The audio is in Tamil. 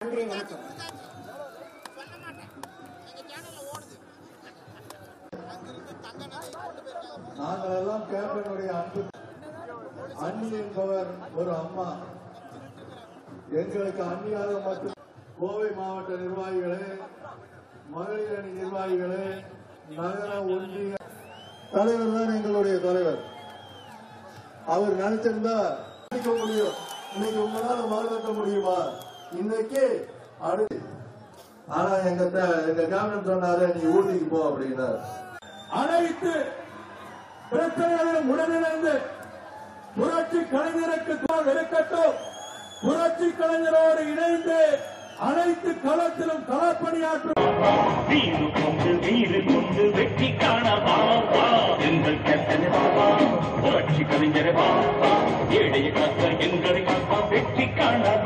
நன்றி வணக்கம் நாங்கள் எல்லாம் கேப்டனுடைய அன்பு அண்ணி என்பவர் ஒரு அம்மா எங்களுக்கு அண்ணியாக மட்டும் கோவை மாவட்ட நிர்வாகிகளே மகளிர் அணி நிர்வாகிகளே நகர ஒன்றிய தலைவர் தான் எங்களுடைய தலைவர் அவர் நினைச்சிருந்தா நினைக்க முடியும் இன்னைக்கு உங்களால மறக்க முடியுமா இன்னைக்கு அடுத்து ஆனா எங்க த- எங்க கேப்டன் சொன்னாரு நீ ஊட்டிக்கு போ அப்படின்னாரு அனைத்து பிரச்சனைகளும் உடனிருந்து புரட்சி கலைஞருக்கு தோல் இருக்கட்டும் புரட்சி கலைஞரோடு இணைந்து அனைத்து களத்திலும் களப்பணியாற்றும் வீறு கொண்டு வீறு கொண்டு வெற்றி காண வா வா எங்கள் கேப்டன் பாபா புரட்சி கலைஞர் பாபா ஏழைய காக்க எங்களை காப்பா வெற்றி காண